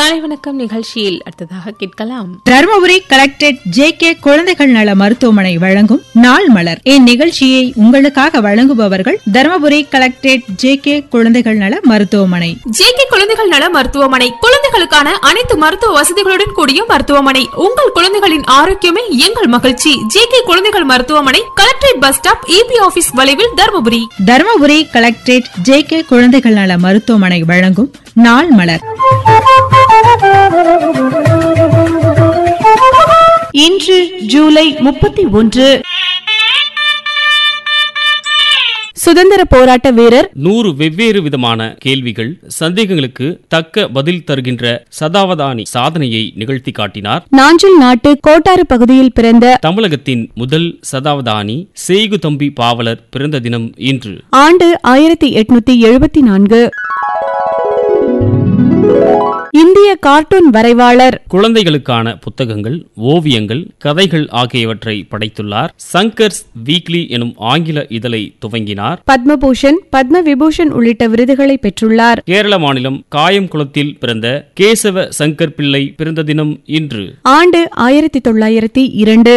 காலை வணக்கம் நிகழ்ச்சியில் அடுத்ததாக கேட்கலாம் தருமபுரி கலெக்டரேட் ஜே கே குழந்தைகள் நல மருத்துவமனை வழங்கும் நாள் மலர் இந்நிகழ்ச்சியை உங்களுக்காக வழங்குபவர்கள் தருமபுரி கலெக்டரேட் ஜே கே குழந்தைகள் நல மருத்துவமனை ஜேகே குழந்தைகள் நல மருத்துவமனை குழந்தைகளுக்கான அனைத்து மருத்துவ வசதிகளுடன் கூடிய மருத்துவமனை உங்கள் குழந்தைகளின் ஆரோக்கியமே எங்கள் மகிழ்ச்சி ஜேகே குழந்தைகள் மருத்துவமனை collectorate bus stop EB office வளைவில் Dharmapuri Dharmapuri collectorate J K குழந்தைகள் நல மருத்துவமனை வழங்கும் நாள் மலர் இன்று ஜூலை முப்பத்தி ஒன்று சுதந்திர போராட்ட வீரர் நூறு வெவ்வேறு விதமான கேள்விகள் சந்தேகங்களுக்கு தக்க பதில் தருகின்ற சதாவதானி சாதனையை நிகழ்த்தி காட்டினார் நாஞ்சில் நாட்டு கோட்டாறு பகுதியில் பிறந்த தமிழகத்தின் முதல் சதாவதானி செய்கு தம்பி பாவலர் பிறந்த தினம் இன்று ஆண்டு ஆயிரத்தி எட்நூத்தி எழுபத்தி நான்கு இந்திய கார்ட்டூன் வரைவாளர் குழந்தைகளுக்கான புத்தகங்கள் ஓவியங்கள் கதைகள் ஆகியவற்றை படைத்துள்ளார் சங்கர்ஸ் வீக்லி எனும் ஆங்கில இதழை துவங்கினார் பத்மபூஷன் பத்ம விபூஷன் உள்ளிட்ட விருதுகளை பெற்றுள்ளார் கேரள மாநிலம் காயம்குளத்தில் பிறந்த கேசவ சங்கர் பிள்ளை பிறந்த தினம் இன்று ஆண்டு ஆயிரத்தி தொள்ளாயிரத்தி இரண்டு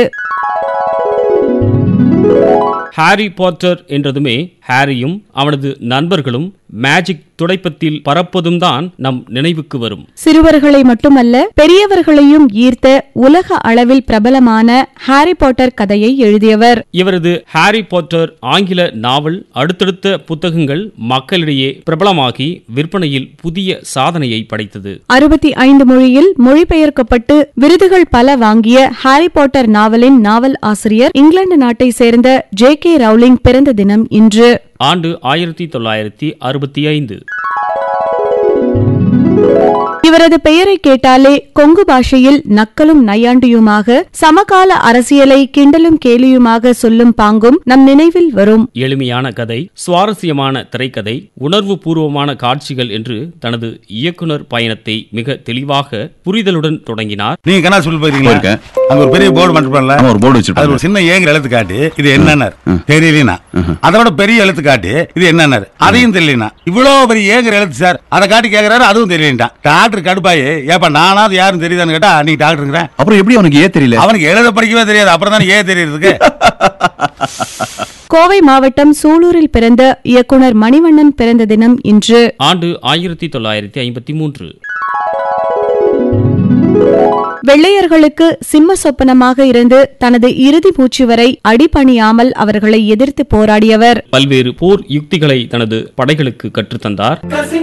ஹாரி பாட்டர் என்றதுமே ஹாரியும் அவனது நண்பர்களும் மேஜிக் துடைப்பத்தில் பறப்பதும் தான் நம் நினைவுக்கு வரும் சிறுவர்களை மட்டுமல்ல பெரியவர்களையும் ஈர்த்த உலக அளவில் பிரபலமான ஹாரி பாட்டர் கதையை எழுதியவர் இவரது ஹாரி பாட்டர் ஆங்கில நாவல் அடுத்தடுத்த புத்தகங்கள் மக்களிடையே பிரபலமாகி விற்பனையில் புதிய சாதனையை படைத்தது அறுபத்தி ஐந்து மொழியில் மொழிபெயர்க்கப்பட்டு விருதுகள் பல வாங்கிய ஹாரி பாட்டர் நாவலின் நாவல் ஆசிரியர் இங்கிலாந்து நாட்டை சேர்ந்த ஜே கே ரவுலிங் பிறந்த தினம் இன்று ஆண்டு ஆயிரத்தி தொள்ளாயிரத்தி அறுபத்தி ஐந்து இவரது பெயரை கேட்டாலே கொங்கு பாஷையில் நக்கலும் நையாண்டியுமாக சமகால அரசியலை கிண்டலும் கேலியுமாக சொல்லும் பாங்கும் நம் நினைவில் வரும் எளிமையான கதை சுவாரஸ்யமான திரைக்கதை உணர்வு பூர்வமான காட்சிகள் என்று தனது இயக்குனர் பயணத்தை மிக தெளிவாக புரிதலுடன் தொடங்கினார் நீங்க கண்ணா சொல்லி போயிருக்கீங்களா போயிருக்கேன். அங்க ஒரு பெரிய போர்டு மாட்டிருப்பான்ல ஆமா, ஒரு போர்டு அது வச்சிருப்பாங்க ஒரு சின்ன ஏங்கிற எழுத்து காட்டி இது என்னன்னு தெரியலனா அதோட பெரிய எழுத்து காட்டி இது என்னன்னு அதையும் தெரியலனா இவ்வளவு பெரிய ஏங்கிற எழுத்து சார் அதை காட்டி கேக்குறாரு அதுவும் தெரியலன்ட்டான் டாக்டர் கடுப்பாயி ஏப்பா நானாவது யாரும் தெரியுதான்னு கேட்டா நீ டாக்டருங்கிறேன் அப்புறம் எப்படி அவனுக்கு ஏன் தெரியல அவனுக்கு எழுத படிக்கவே தெரியாது அப்புறம் தானே ஏன் தெரியறதுக்கு கோவை மாவட்டம் சூலூரில் பிறந்த இயக்குனர் மணிவண்ணன் பிறந்த தினம் இன்று ஆண்டு ஆயிரத்தி தொள்ளாயிரத்தி ஐம்பத்தி மூன்று வெள்ளையர்களுக்கு சிம்ம சொப்பனமாக இருந்து தனது இறுதி மூச்சு வரை அடிபணியாமல் அவர்களை எதிர்த்து போராடியவர் பல்வேறு போர் யுக்திகளை தனது படைகளுக்கு கற்றுத்தந்தார்